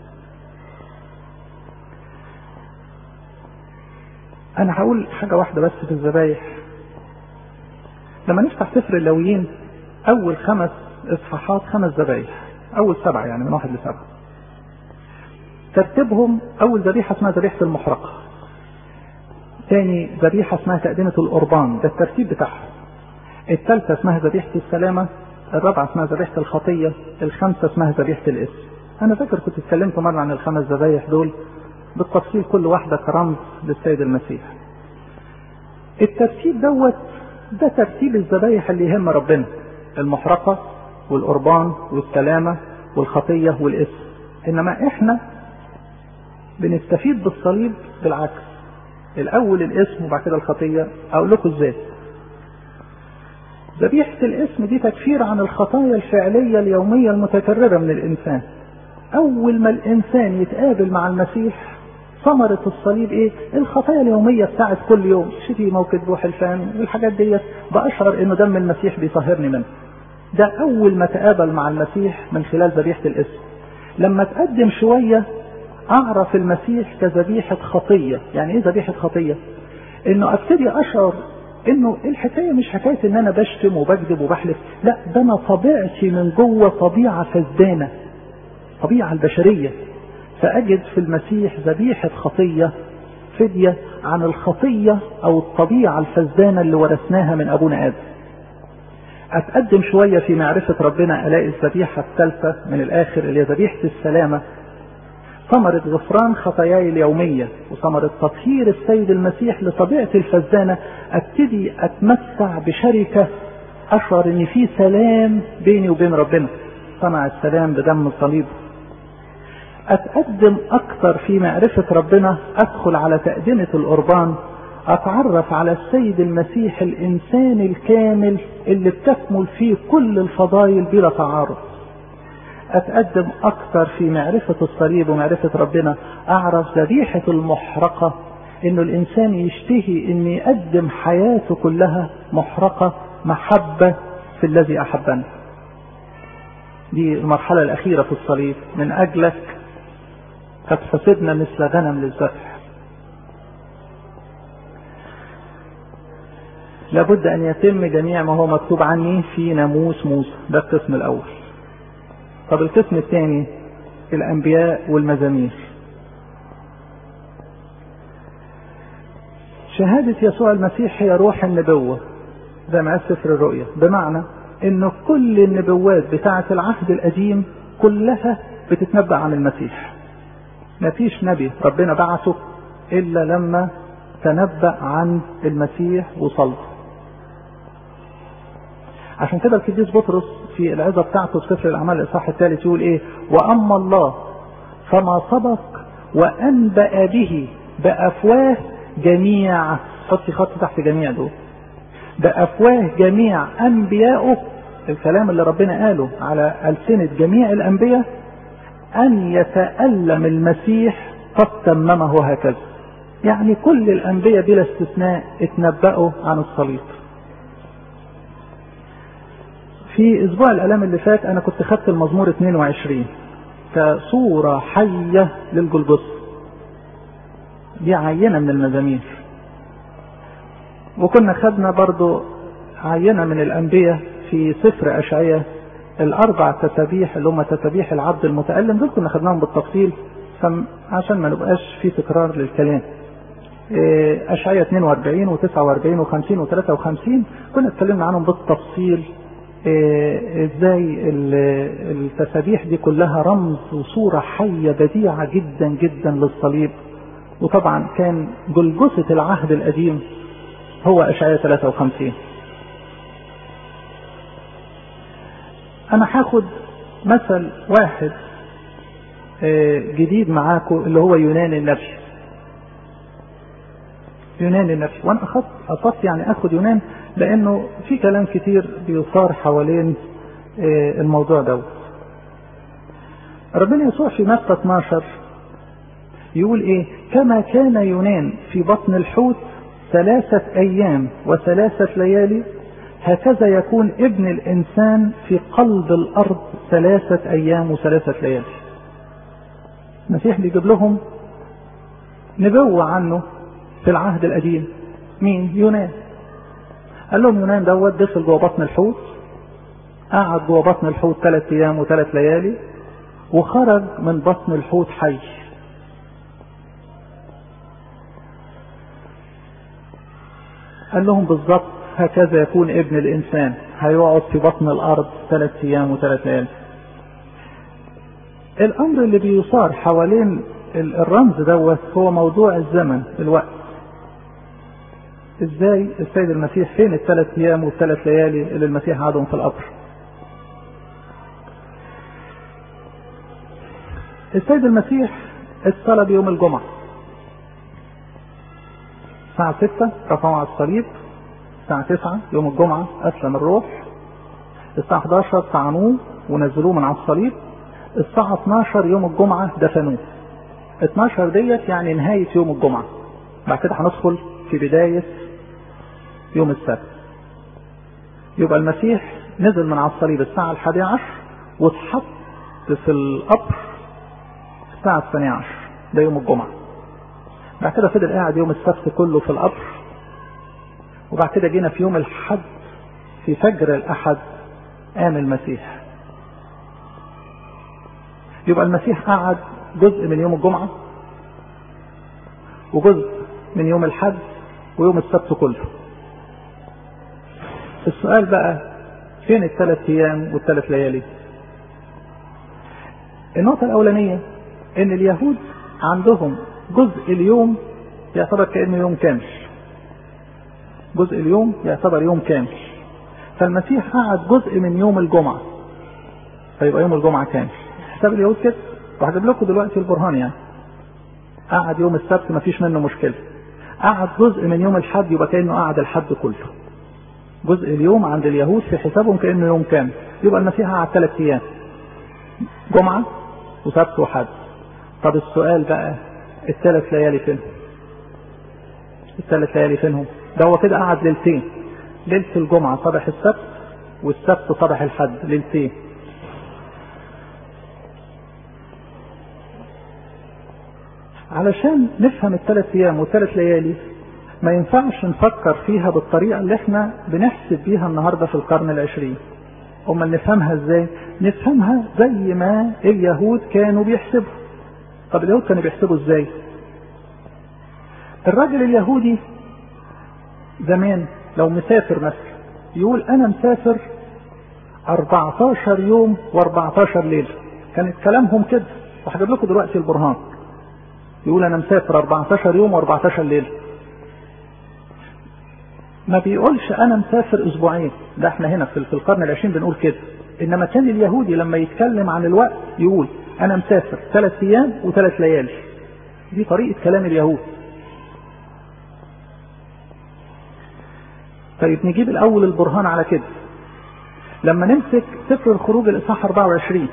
انا هقول حاجة واحدة بس في الذبايح لما نفتح سفر اللاويين اول خمس اصحاحات خمس ذبايح اول سبعة يعني من واحد لسبعة ترتيبهم اول ذبيحة اسمها ذبيحة المحرقة ثاني ذبيحة اسمها تقدمة القربان ده الترتيب بتاعها الثالثة اسمها ذبيحة السلامة الرابعة اسمها ذبيحة الخطية الخامسة اسمها ذبيحة الاسم انا فاكر كنت اتكلمت مرة عن الخمس ذبايح دول بالتفصيل كل واحدة كرمز للسيد المسيح الترتيب دوت ده ترتيب الذبايح اللي يهم ربنا المحرقة والقربان والسلامة والخطية والاسم انما احنا بنستفيد بالصليب بالعكس الاول الاسم وبعد كده الخطية اقول لكم ازاي ذبيحة الاسم دي تكفير عن الخطايا الفعلية اليومية المتكررة من الانسان اول ما الانسان يتقابل مع المسيح ثمرة الصليب ايه الخطايا اليومية بتاعت كل يوم شتيمة وكذب وحلفان والحاجات ديت بأشعر انه دم المسيح بيطهرني منه ده اول ما تقابل مع المسيح من خلال ذبيحة الاسم لما تقدم شوية اعرف المسيح كذبيحة خطية يعني ايه ذبيحة خطية انه ابتدي اشعر انه الحكاية مش حكاية ان انا بشتم وبكذب وبحلف لا ده انا طبيعتي من جوه طبيعة فزدانة طبيعة البشرية فاجد في المسيح ذبيحة خطية فدية عن الخطية او الطبيعة الفزدانة اللي ورثناها من ابونا ادم اتقدم شوية في معرفة ربنا الاقي الذبيحة الثالثة من الاخر اللي هي ذبيحة السلامة ثمرة غفران خطاياي اليومية وثمرة تطهير السيد المسيح لطبيعتي الفزانة ابتدي اتمتع بشركة اشعر ان في سلام بيني وبين ربنا صنع السلام بدم الصليب اتقدم اكثر في معرفة ربنا ادخل على تقدمة القربان اتعرف على السيد المسيح الانسان الكامل اللي بتكمل فيه كل الفضائل بلا تعارض اتقدم اكثر في معرفة الصليب ومعرفة ربنا اعرف ذبيحة المحرقة انه الانسان يشتهي ان يقدم حياته كلها محرقة محبة في الذي احبنا دي المرحلة الاخيرة في الصليب من اجلك قد حسبنا مثل غنم للذبح لابد ان يتم جميع ما هو مكتوب عني في ناموس موسى ده القسم الاول طب القسم الثاني الانبياء والمزامير شهادة يسوع المسيح هي روح النبوة زي ما قال سفر الرؤيا بمعنى انه كل النبوات بتاعة العهد القديم كلها بتتنبأ عن المسيح ما فيش نبي ربنا بعثه الا لما تنبأ عن المسيح وصلبه عشان كده القديس بطرس في العظة بتاعته في سفر الأعمال الإصحاح الثالث يقول إيه؟ وأما الله فما سبق وأنبأ به بأفواه جميع حطي خط تحت جميع دول بأفواه جميع أنبيائه الكلام اللي ربنا قاله على ألسنة جميع الأنبياء أن يتألم المسيح قد تممه هكذا يعني كل الأنبياء بلا استثناء اتنبأوا عن الصليب في اسبوع الالام اللي فات انا كنت خدت المزمور 22 كصورة حية للجلجث دي عينة من المزامير وكنا خدنا برضو عينة من الانبياء في سفر اشعياء الاربع تسابيح اللي هم تسابيح العبد المتألم دول كنا خدناهم بالتفصيل عشان ما نبقاش في تكرار للكلام اشعياء 42 و49 و50 و53 كنا اتكلمنا عنهم بالتفصيل ازاي التسابيح دي كلها رمز وصورة حية بديعة جدا جدا للصليب وطبعا كان جلجثة العهد القديم هو اشعياء 53 انا هاخد مثل واحد جديد معاكم اللي هو يونان النبي يونان النبي وانا اخذت اخذت يعني اخد يونان لانه في كلام كتير بيثار حوالين الموضوع ده ربنا يسوع في متى 12 يقول ايه كما كان يونان في بطن الحوت ثلاثة ايام وثلاثة ليالي هكذا يكون ابن الانسان في قلب الارض ثلاثة ايام وثلاثة ليالي المسيح بيجيب لهم نبوة عنه في العهد القديم مين يونان قال لهم يونان دوت دخل جوه بطن الحوت قعد جوه بطن الحوت ثلاث ايام وثلاث ليالي وخرج من بطن الحوت حي قال لهم بالظبط هكذا يكون ابن الانسان هيقعد في بطن الارض ثلاث ايام وثلاث ليالي الامر اللي بيصار حوالين الرمز دوت هو موضوع الزمن الوقت ازاي السيد المسيح فين الثلاث ايام والثلاث ليالي اللي المسيح قعدهم في القبر السيد المسيح اتصلب يوم الجمعة الساعة ستة رفعوا على الصليب الساعة تسعة يوم الجمعة أسلم الروح الساعة 11 طعنوه ونزلوه من على الصليب الساعة 12 يوم الجمعة دفنوه 12 ديت يعني نهاية يوم الجمعة بعد كده هندخل في بداية يوم السبت يبقى المسيح نزل من على الصليب الساعة الحادية عشر واتحط في القبر الساعة الثانية عشر ده يوم الجمعة بعد كده فضل قاعد يوم السبت كله في القبر وبعد كده جينا في يوم الحد في فجر الأحد قام المسيح يبقى المسيح قعد جزء من يوم الجمعة وجزء من يوم الحد ويوم السبت كله السؤال بقى فين الثلاث ايام والثلاث ليالي النقطة الأولانية إن اليهود عندهم جزء اليوم يعتبر كأنه يوم كامل جزء اليوم يعتبر يوم كامل فالمسيح قعد جزء من يوم الجمعة فيبقى يوم الجمعة كامل حساب اليهود كده وهجيب لكم دلوقتي البرهان يعني قعد يوم السبت ما فيش منه مشكلة قعد جزء من يوم الحد يبقى كأنه قعد الحد كله جزء اليوم عند اليهود في حسابهم كأنه يوم كامل يبقى المسيح قعد ثلاث أيام جمعة وسبت وحد طب السؤال بقى الثلاث ليالي فين الثلاث ليالي فينهم ده هو كده قعد ليلتين ليلة الجمعة صباح السبت والسبت صباح الحد ليلتين علشان نفهم الثلاث ايام والثلاث ليالي ما ينفعش نفكر فيها بالطريقة اللي احنا بنحسب بيها النهاردة في القرن العشرين امال نفهمها ازاي نفهمها زي ما اليهود كانوا بيحسبوا طب اليهود كانوا بيحسبوا ازاي الراجل اليهودي زمان لو مسافر مثلا يقول انا مسافر 14 يوم و14 ليلة كانت كلامهم كده وهجيب لكم دلوقتي البرهان يقول انا مسافر 14 يوم و14 ليلة ما بيقولش انا مسافر اسبوعين ده احنا هنا في القرن العشرين بنقول كده انما كان اليهودي لما يتكلم عن الوقت يقول انا مسافر ثلاث ايام وثلاث ليالي دي طريقة كلام اليهود طيب نجيب الاول البرهان على كده لما نمسك سفر الخروج الاصحاح 24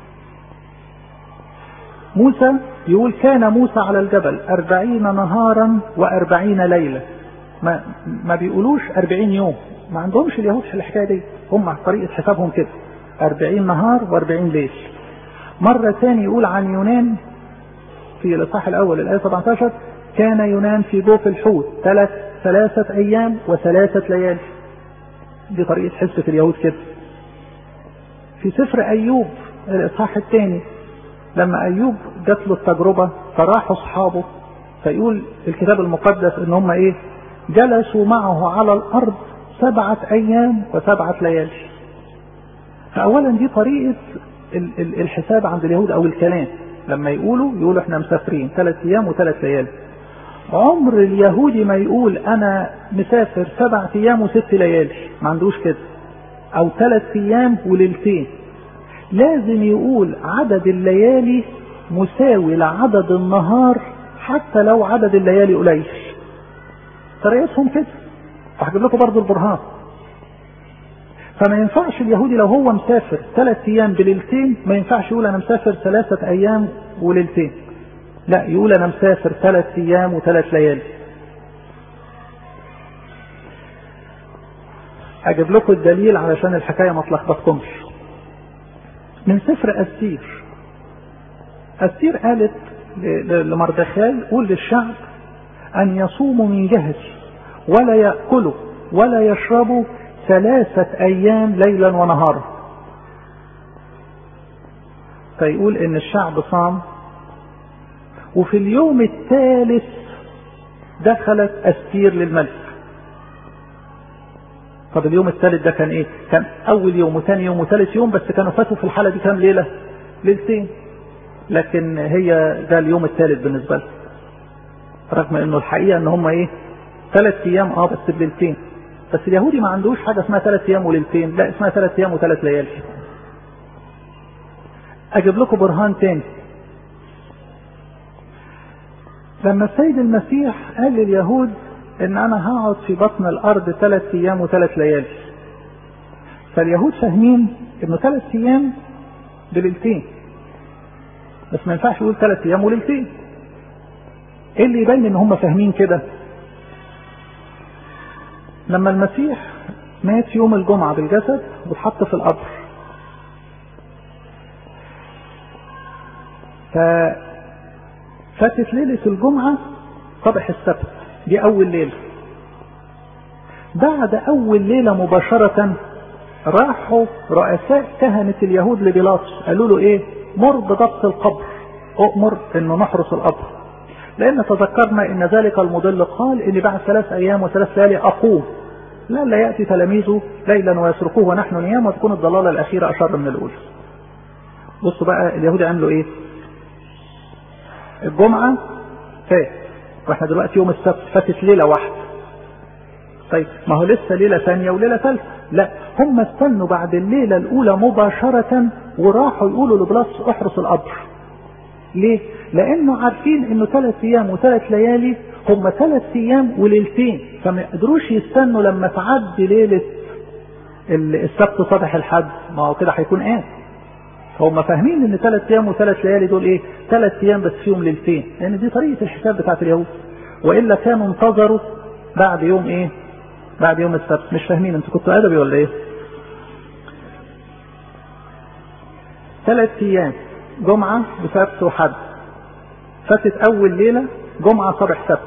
موسى يقول كان موسى على الجبل أربعين نهارا وأربعين ليلة ما, ما بيقولوش أربعين يوم ما عندهمش اليهود في الحكاية دي هم طريقة حسابهم كده أربعين نهار وأربعين ليل مرة تاني يقول عن يونان في الإصحاح الأول الآية 17 كان يونان في جوف الحوت ثلاث ثلاثة أيام وثلاثة ليالي دي طريقة حسبة اليهود كده في سفر أيوب الإصحاح الثاني لما أيوب جات له التجربة فراحوا أصحابه فيقول الكتاب المقدس إن هم إيه جلسوا معه على الأرض سبعة أيام وسبعة ليالي فأولا دي طريقة الحساب عند اليهود أو الكلام لما يقولوا يقولوا احنا مسافرين ثلاث أيام وثلاث ليالي عمر اليهودي ما يقول أنا مسافر سبعة أيام وست ليالي ما عندوش كده أو ثلاث أيام وليلتين لازم يقول عدد الليالي مساوي لعدد النهار حتى لو عدد الليالي قليل طريقتهم كده هجيب لكم برضو البرهان فما ينفعش اليهودي لو هو مسافر ثلاث ايام بليلتين ما ينفعش يقول انا مسافر ثلاثة ايام وليلتين لا يقول انا مسافر ثلاث ايام وثلاث ليالي اجيب لكم الدليل علشان الحكاية ما تلخبطكمش من سفر أستير أستير قالت لمردخاي قول للشعب أن يصوموا من جهتي ولا يأكلوا ولا يشربوا ثلاثة أيام ليلا ونهارا فيقول إن الشعب صام وفي اليوم الثالث دخلت أستير للملك طب اليوم الثالث ده كان ايه كان اول يوم وثاني يوم وثالث يوم بس كانوا فاتوا في الحالة دي كام ليلة ليلتين لكن هي ده اليوم الثالث بالنسبة لهم رغم انه الحقيقة ان هم ايه ثلاث ايام اه بس بليلتين بس اليهودي ما عندوش حاجة اسمها ثلاث ايام وليلتين لا اسمها ثلاث ايام وثلاث ليالي اجيب لكم برهان تاني لما السيد المسيح قال لليهود ان انا هقعد في بطن الارض ثلاث ايام وثلاث ليالي فاليهود فاهمين انه ثلاث ايام بليلتين بس ما ينفعش يقول ثلاث ايام وليلتين ايه اللي يبين ان هم فاهمين كده لما المسيح مات يوم الجمعة بالجسد واتحط في القبر ففاتت ليلة الجمعة صبح السبت دي أول ليلة بعد اول ليلة مباشرة راحوا رؤساء كهنة اليهود لبيلاطس قالوا له ايه مر بضبط القبر اؤمر انه نحرس القبر لان تذكرنا ان ذلك المضل قال ان بعد ثلاث ايام وثلاث ليالي اقوم لا لا ياتي تلاميذه ليلا ويسرقوه ونحن نيام وتكون الضلاله الاخيره اشر من الاولى بصوا بقى اليهود عملوا ايه الجمعه فات واحنا دلوقتي يوم السبت فاتت ليله واحده طيب ما هو لسه ليله ثانيه وليله ثالثه لا هم استنوا بعد الليله الاولى مباشره وراحوا يقولوا لبلاس احرس القبر ليه لانه عارفين انه ثلاث ايام وثلاث ليالي هم ثلاث ايام وليلتين فما يقدروش يستنوا لما تعدي ليله السبت صباح الحد ما هو كده هيكون ايه هم فاهمين ان ثلاث ايام وثلاث ليالي دول ايه ثلاث ايام بس فيهم ليلتين لان يعني دي طريقه الحساب بتاعت اليهود والا كانوا انتظروا بعد يوم ايه بعد يوم السبت مش فاهمين انتوا كنتوا ادبي ولا ايه ثلاث ايام جمعة وسبت وحد فاتت اول ليلة جمعة صبح سبت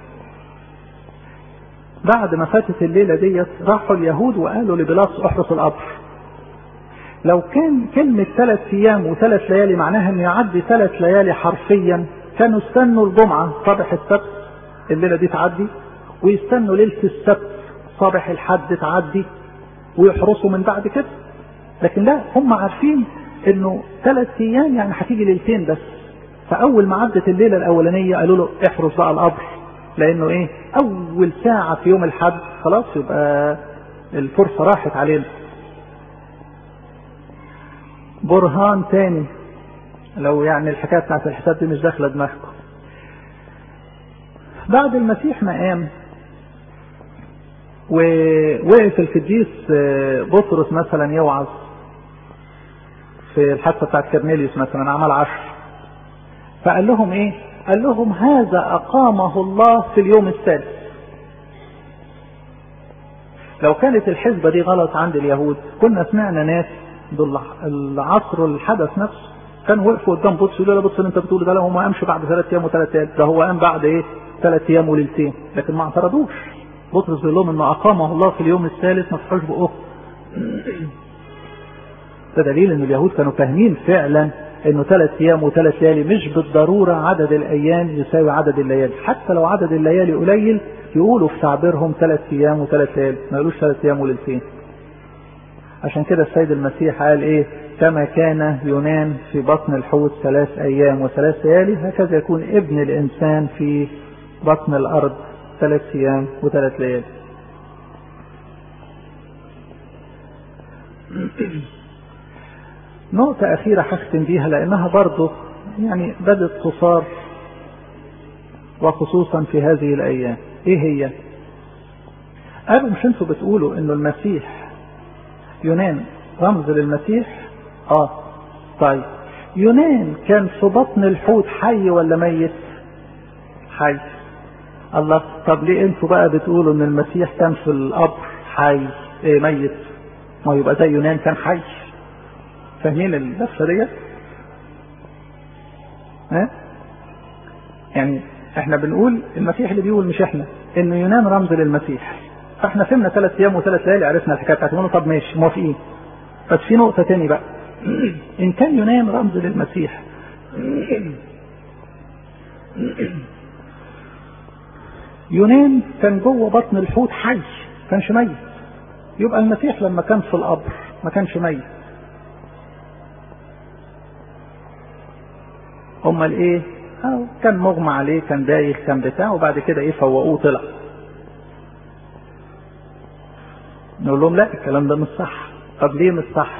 بعد ما فاتت الليلة ديت راحوا اليهود وقالوا لبلاس احرس القبر لو كان كلمة ثلاث ايام وثلاث ليالي معناها ان يعدي ثلاث ليالي حرفيا كانوا استنوا الجمعة صبح السبت الليلة دي تعدي ويستنوا ليلة السبت صبح الحد تعدي ويحرسوا من بعد كده لكن لا هم عارفين انه ثلاث ايام يعني هتيجي ليلتين بس فاول ما عدت الليله الاولانيه قالوا له احرس بقى القبر لانه ايه اول ساعه في يوم الحد خلاص يبقى الفرصه راحت علينا برهان تاني لو يعني الحكايه بتاعت الحساب دي مش داخله دماغكم بعد المسيح ما قام ووقف القديس بطرس مثلا يوعظ في الحادثه بتاعت كرنيليوس مثلا عمل عشر فقال لهم ايه قال لهم هذا اقامه الله في اليوم الثالث لو كانت الحسبه دي غلط عند اليهود كنا سمعنا ناس دول العصر الحدث نفسه كانوا وقفوا قدام بطرس يقولوا له بص اللي انت بتقوله ده هو ما قامش بعد ثلاث ايام وثلاث ليالي ده هو قام بعد ايه ثلاث ايام وليلتين لكن ما اعترضوش بطرس بيقول لهم انه اقامه الله في اليوم الثالث ما فتحوش بقه ده دليل ان اليهود كانوا فاهمين فعلا انه ثلاث ايام وثلاث ليالي مش بالضروره عدد الايام يساوي عدد الليالي حتى لو عدد الليالي قليل يقولوا في تعبيرهم ثلاث ايام وثلاث ليالي ما يقولوش ثلاث ايام وليلتين عشان كده السيد المسيح قال ايه كما كان يونان في بطن الحوت ثلاث ايام وثلاث ليالي هكذا يكون ابن الانسان في بطن الارض ثلاث ايام وثلاث ليالي نقطة أخيرة هختم بيها لأنها برضه يعني بدت تصار وخصوصا في هذه الأيام إيه هي؟ قالوا مش أنتوا بتقولوا إنه المسيح يونان رمز للمسيح؟ آه طيب يونان كان في بطن الحوت حي ولا ميت؟ حي الله طب ليه انتوا بقى بتقولوا ان المسيح كان في القبر حي ايه ميت ما يبقى زي يونان كان حي فاهمين اللفه ديت ها يعني احنا بنقول المسيح اللي بيقول مش احنا ان يونان رمز للمسيح فاحنا فهمنا ثلاث ايام وثلاث ليالي عرفنا الحكايه بتاعته طب ماشي موافقين بس في نقطه تاني بقى ان كان يونان رمز للمسيح يونان كان جوه بطن الحوت حي كانش ميت يبقى المسيح لما كان في القبر ما كانش ميت امال ايه أو كان مغمى عليه كان دايخ كان بتاع وبعد كده ايه فوقوه طلع نقول لهم لا الكلام ده مش صح طب ليه مش صح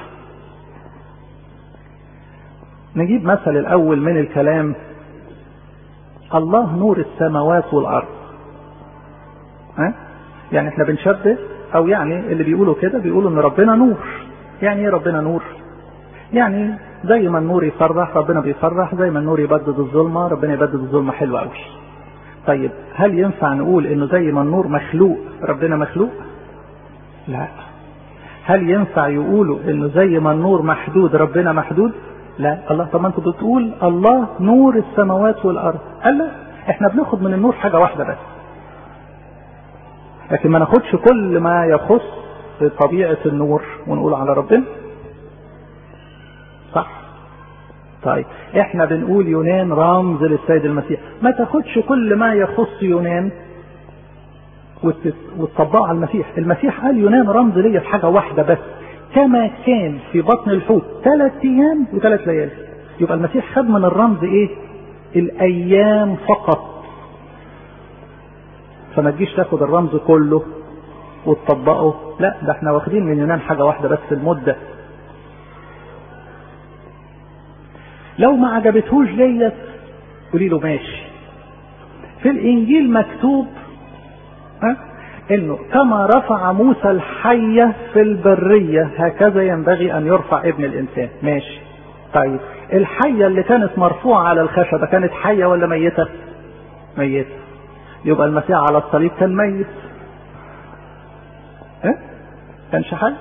نجيب مثل الاول من الكلام الله نور السماوات والارض ها يعني احنا بنشبه او يعني اللي بيقولوا كده بيقولوا ان ربنا نور يعني ايه ربنا نور يعني زي ما النور يفرح ربنا بيفرح زي ما النور يبدد الظلمة ربنا يبدد الظلمة حلوة قوي طيب هل ينفع نقول انه زي ما النور مخلوق ربنا مخلوق لا هل ينفع يقولوا انه زي ما النور محدود ربنا محدود لا الله طب ما انت بتقول الله نور السماوات والارض قال لا احنا بناخد من النور حاجه واحده بس لكن ما ناخدش كل ما يخص طبيعة النور ونقول على ربنا صح طيب احنا بنقول يونان رمز للسيد المسيح ما تاخدش كل ما يخص يونان وتطبقه على المسيح المسيح قال يونان رمز ليا في حاجة واحدة بس كما كان في بطن الحوت ثلاث ايام وثلاث ليالي يبقى المسيح خد من الرمز ايه الايام فقط فما تجيش تاخد الرمز كله وتطبقه لا ده احنا واخدين من يونان حاجة واحدة بس المدة لو ما عجبتهوش ديت قولي له ماشي في الانجيل مكتوب ها انه كما رفع موسى الحية في البرية هكذا ينبغي ان يرفع ابن الانسان ماشي طيب الحية اللي كانت مرفوعة على الخشبة كانت حية ولا ميتة ميتة يبقى المسيح على الصليب كان ميت ها كانش حي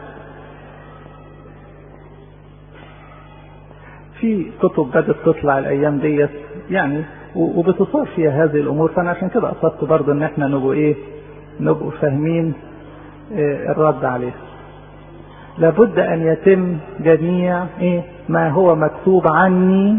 في كتب بدأت تطلع الايام ديت يعني وبتصار فيها هذه الامور فانا عشان كده قصدت برضه ان احنا نبقوا ايه نبقوا فاهمين إيه الرد عليه لابد ان يتم جميع ايه ما هو مكتوب عني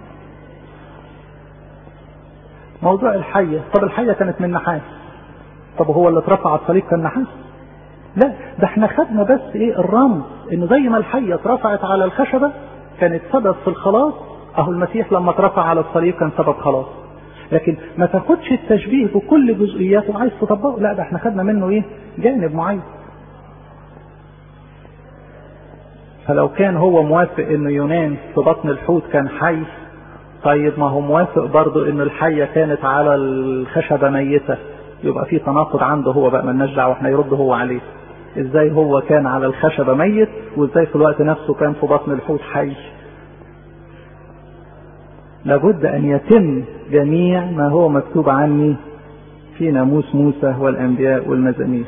موضوع الحية طب الحية كانت من نحاس طب هو اللي اترفع على الصليب كان نحاس لا ده احنا خدنا بس ايه الرمز ان زي ما الحية اترفعت على الخشبة كانت سبب في الخلاص اهو المسيح لما اترفع على الصليب كان سبب خلاص لكن ما تاخدش التشبيه بكل جزئياته وعايز تطبقه لا ده احنا خدنا منه ايه جانب معين فلو كان هو موافق ان يونان في بطن الحوت كان حي طيب ما هو موافق برضه ان الحية كانت على الخشبة ميتة يبقى في تناقض عنده هو بقى مالناش دعوه احنا يرد هو عليه ازاي هو كان على الخشبة ميت وازاي في الوقت نفسه كان في بطن الحوت حي لابد ان يتم جميع ما هو مكتوب عني في ناموس موسى والانبياء والمزامير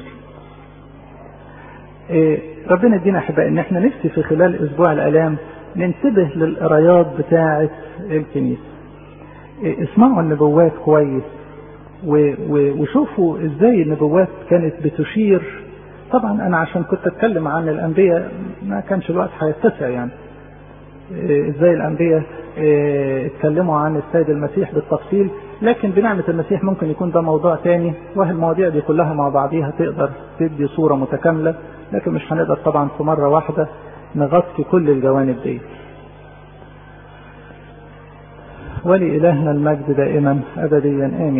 إيه ربنا يدينا احباء ان احنا نفسي في خلال اسبوع الالام ننتبه للقرايات بتاعه الكنيسه إيه اسمعوا النبوات كويس وشوفوا ازاي النبوات كانت بتشير طبعا انا عشان كنت اتكلم عن الانبياء ما كانش الوقت هيتسع يعني ازاي الانبياء اتكلموا عن السيد المسيح بالتفصيل لكن بنعمة المسيح ممكن يكون ده موضوع تاني وهي المواضيع دي كلها مع بعضيها تقدر تدي صورة متكاملة لكن مش هنقدر طبعا في مرة واحدة نغطي كل الجوانب دي ولإلهنا المجد دائما أبديا آمين